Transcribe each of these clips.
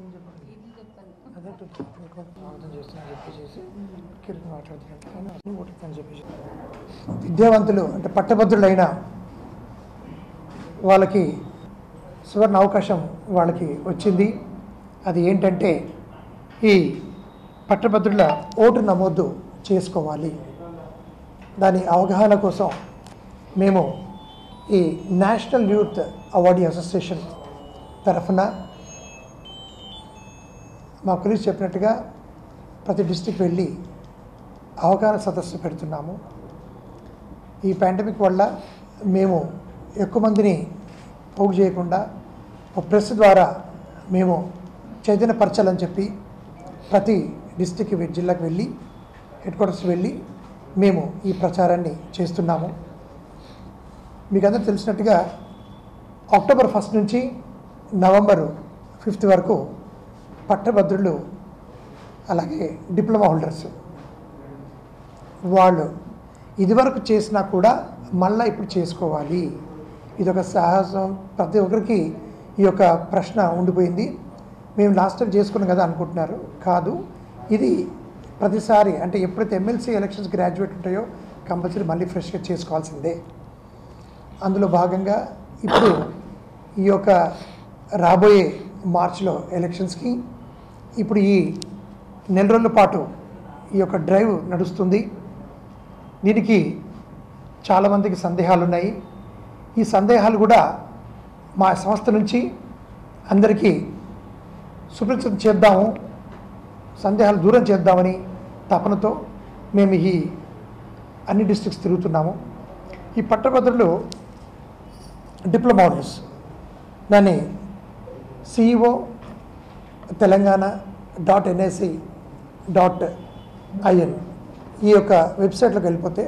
ఏం చెప్పండి ఇది చెప్పండి అదే మీకు ప్రార్థన చేస్తానని చెప్పేసి కిరణ్ మాట్లాడుతున్నాడు కానీ అసలు ఓటికి అని చెప్పేసి విద్యావంతులు అంటే పట్టభద్రులైన వాళ్ళకి సువర్ణ అవకాశం వాళ్ళకి వచ్చింది అది ఏంటంటే ఈ పట్టభద్రుల ఓటు నమోదు చేసుకోవాలి దాని అవగాహన కోసం మేము ఈ నేషనల్ యూత్ అవార్డీ అసోసియేషన్ తరఫున మా పోలీస్ చెప్పినట్టుగా ప్రతి డిస్టిక్ వెళ్ళి అవగాహన సదస్సు పెడుతున్నాము ఈ పాండమిక్ వల్ల మేము ఎక్కువ మందిని పోగు చేయకుండా ఒక ప్రెస్ ద్వారా మేము చైతన్యపరచాలని చెప్పి ప్రతి డిస్టిక్ జిల్లాకు వెళ్ళి హెడ్ క్వార్టర్స్ వెళ్ళి మేము ఈ ప్రచారాన్ని చేస్తున్నాము మీకు అందరూ తెలిసినట్టుగా అక్టోబర్ ఫస్ట్ నుంచి నవంబర్ ఫిఫ్త్ వరకు పట్టభద్రులు అలాగే డిప్లొమా హోల్డర్స్ వాళ్ళు ఇదివరకు చేసినా కూడా మళ్ళీ ఇప్పుడు చేసుకోవాలి ఇది ఒక సాహసం ప్రతి ఒక్కరికి ఈ యొక్క ప్రశ్న ఉండిపోయింది మేము లాస్ట్ టైం చేసుకున్నాం కదా అనుకుంటున్నారు కాదు ఇది ప్రతిసారి అంటే ఎప్పుడైతే ఎమ్మెల్సీ ఎలక్షన్స్ గ్రాడ్యుయేట్ ఉంటాయో కంపల్సరీ మళ్ళీ ఫ్రెష్గా చేసుకోవాల్సిందే అందులో భాగంగా ఇప్పుడు ఈ యొక్క రాబోయే మార్చిలో ఎలక్షన్స్కి ఇప్పుడు ఈ నెల రోజుల పాటు ఈ యొక్క డ్రైవ్ నడుస్తుంది దీనికి చాలామందికి సందేహాలు ఉన్నాయి ఈ సందేహాలు కూడా మా సంస్థ నుంచి అందరికీ సుపరిచితం చేద్దాము సందేహాలు దూరం చేద్దామని తపనతో మేము ఈ అన్ని డిస్ట్రిక్ట్స్ తిరుగుతున్నాము ఈ పట్టభద్రులు డిప్లొమా ఆర్డర్స్ దాన్ని CEO Telangana dot NIC dot IN ఈ యొక్క వెబ్సైట్లోకి వెళ్ళిపోతే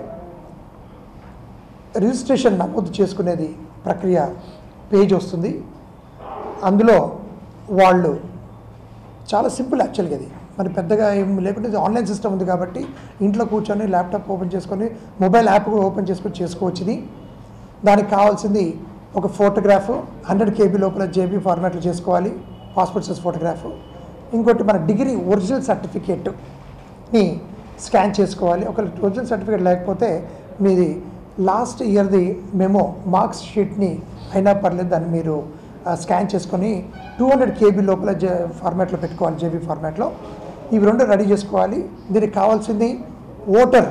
రిజిస్ట్రేషన్ నమోదు చేసుకునేది ప్రక్రియ పేజ్ వస్తుంది అందులో వాళ్ళు చాలా సింపుల్ యాక్చువల్గా అది మరి పెద్దగా ఏం లేకుంటే ఇది ఆన్లైన్ సిస్టమ్ ఉంది కాబట్టి ఇంట్లో కూర్చొని ల్యాప్టాప్ ఓపెన్ చేసుకొని మొబైల్ యాప్ కూడా ఓపెన్ చేసుకొని చేసుకోవచ్చు ఇది దానికి కావాల్సింది ఒక ఫోటోగ్రాఫ్ హండ్రెడ్ కేబీ లోపల జేబీ ఫార్మాట్లో చేసుకోవాలి పాస్పోర్ట్ సైజ్ ఫోటోగ్రాఫ్ ఇంకోటి మన డిగ్రీ ఒరిజినల్ సర్టిఫికేట్ని స్కాన్ చేసుకోవాలి ఒక ఒరిజినల్ సర్టిఫికేట్ లేకపోతే మీది లాస్ట్ ఇయర్ది మేము మార్క్స్ షీట్ని అయినా పర్లేదు దాన్ని మీరు ఆ, స్కాన్ చేసుకొని టూ హండ్రెడ్ కేబీ లోపల జే ఫార్మాట్లో పెట్టుకోవాలి జేబీ ఫార్మాట్లో ఇవి రెండు రెడీ చేసుకోవాలి దీనికి కావాల్సింది ఓటర్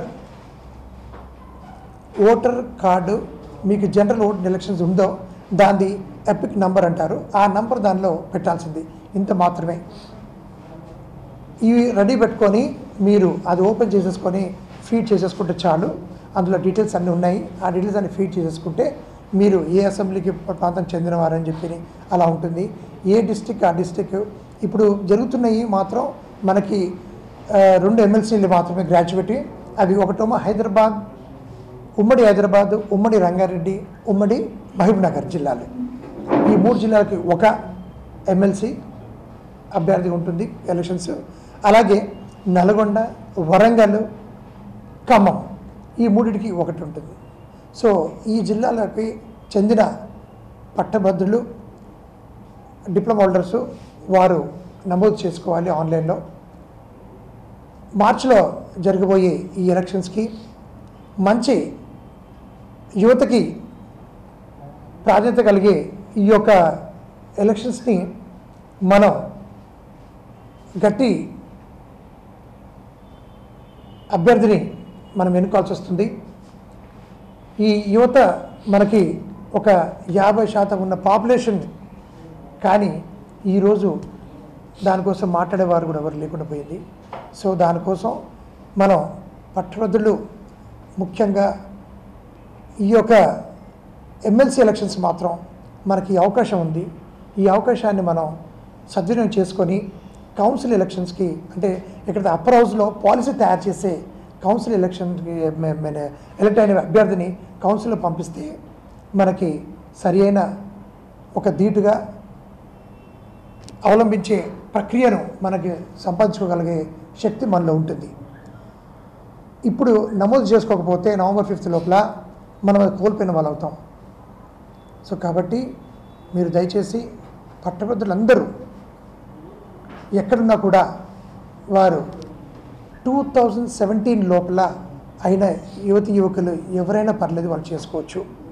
ఓటర్ కార్డు మీకు జనరల్ ఓటర్ ఎలక్షన్స్ ఉందో దాన్ని ఎపిక్ నంబర్ అంటారు ఆ నంబర్ దానిలో పెట్టాల్సింది ఇంత మాత్రమే ఇవి రెడీ పెట్టుకొని మీరు అది ఓపెన్ చేసేసుకొని ఫీడ్ చేసేసుకుంటే చాలు అందులో డీటెయిల్స్ అన్నీ ఉన్నాయి ఆ డీటెయిల్స్ అన్ని ఫీడ్ చేసేసుకుంటే మీరు ఏ అసెంబ్లీకి ప్రాంతం చెందినవారని చెప్పి అలా ఉంటుంది ఏ డిస్టిక్ ఆ డిస్టిక్ ఇప్పుడు జరుగుతున్నాయి మాత్రం మనకి ఆ, రెండు ఎమ్మెల్సీలు మాత్రమే గ్రాడ్యుయేట్ అవి ఒకటేమో హైదరాబాద్ ఉమ్మడి హైదరాబాద్ ఉమ్మడి రంగారెడ్డి ఉమ్మడి మహబూబ్నగర్ జిల్లాలు ఈ మూడు జిల్లాలకి ఒక ఎమ్మెల్సీ అభ్యర్థి ఉంటుంది ఎలక్షన్స్ అలాగే నల్గొండ వరంగల్ ఖమ్మం ఈ మూడిటికి ఒకటి ఉంటుంది సో ఈ జిల్లాలకి చెందిన పట్టభద్రులు డిప్లొమా హోల్డర్స్ వారు నమోదు చేసుకోవాలి ఆన్లైన్లో మార్చిలో జరగబోయే ఈ ఎలక్షన్స్కి మంచి యువతకి ప్రాధాన్యత కలిగే ఈ యొక్క ఎలక్షన్స్ని మనం గట్టి అభ్యర్థిని మనం ఎన్నుకోవాల్సి వస్తుంది ఈ యువత మనకి ఒక యాభై శాతం ఉన్న పాపులేషన్ కానీ ఈరోజు దానికోసం మాట్లాడేవారు కూడా ఎవరు లేకుండా పోయింది సో దానికోసం మనం పట్టభద్రులు ముఖ్యంగా ఈ యొక్క ఎమ్మెల్సీ ఎలక్షన్స్ మాత్రం మనకి ఈ అవకాశం ఉంది ఈ అవకాశాన్ని మనం సద్వినియోగం చేసుకొని కౌన్సిల్ ఎలక్షన్స్కి అంటే ఇక్కడ అప్పర్ హౌస్లో పాలసీ తయారు చేసే కౌన్సిల్ ఎలక్షన్కి ఎలక్ట్ అయిన అభ్యర్థిని కౌన్సిల్లో పంపిస్తే మనకి సరి అయిన ఒక ధీటుగా అవలంబించే ప్రక్రియను మనకి సంపాదించుకోగలిగే శక్తి మనలో ఉంటుంది ఇప్పుడు నమోదు చేసుకోకపోతే నవంబర్ ఫిఫ్త్ లోపల మనం అది కోల్పోయిన వాళ్ళు అవుతాం సో కాబట్టి మీరు దయచేసి పట్టభద్రులందరూ ఎక్కడున్నా కూడా వారు టూ థౌజండ్ సెవెంటీన్ లోపల అయిన యువతి యువకులు ఎవరైనా పర్లేదు వాళ్ళు చేసుకోవచ్చు